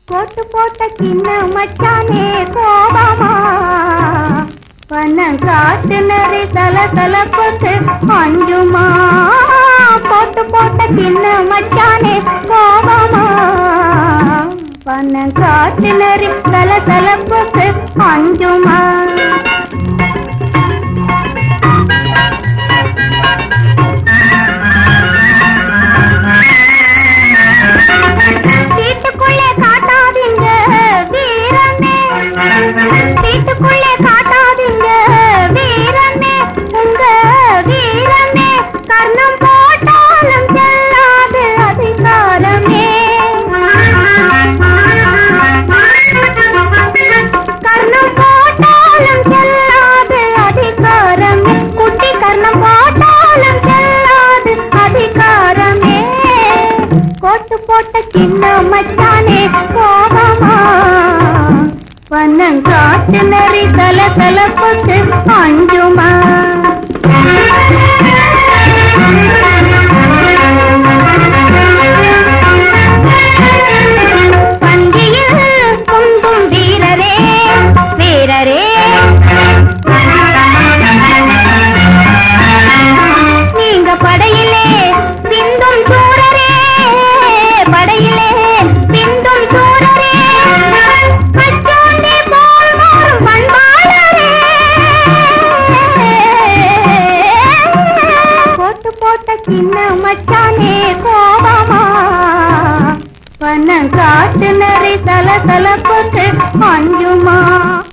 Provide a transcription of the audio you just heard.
போட்டு போட்ட சின்ன மச்சானே கோபமா பணம் காட்டுனது தல தலப்புக்கு அஞ்சுமா போட்டு போட்ட சின்ன மச்சானே கோபமா பணம் காட்டுனது தல தலப்புக்கு அஞ்சுமா வீட்டுக்குள்ளே காட்டாதீங்க வீரனே வீட்டுக்குள்ளே காட்டாதீங்க வீரனே உங்க வீரனே கர்ணம் போட்டாலும் செல்லாது அதிகாரமே கர்ணம் போட்டாலும் செல்லாது அதிகாரமே குட்டி கர்ணம் போட்டாலும் செல்லாது அதிகாரமே கோட்டு போட்ட சின்ன மச்சானே கோபமா வண்ணம் காட்டு நெறி தல தலப்பட்டு அஞ்சுமா பந்தியில் குந்தும் வீரரே வீரரே நீங்க படையிலே பிந்தும் சூரரே படையிலே பிந்தும் சூரரே மச்சாண்டே போல் மாறும் பண்பாளரே போட்டு போட்ட சின்ன மச்சானே கோபமா பணம் காட்டு நரி தல தலப்புக்கு அஞ்சுமா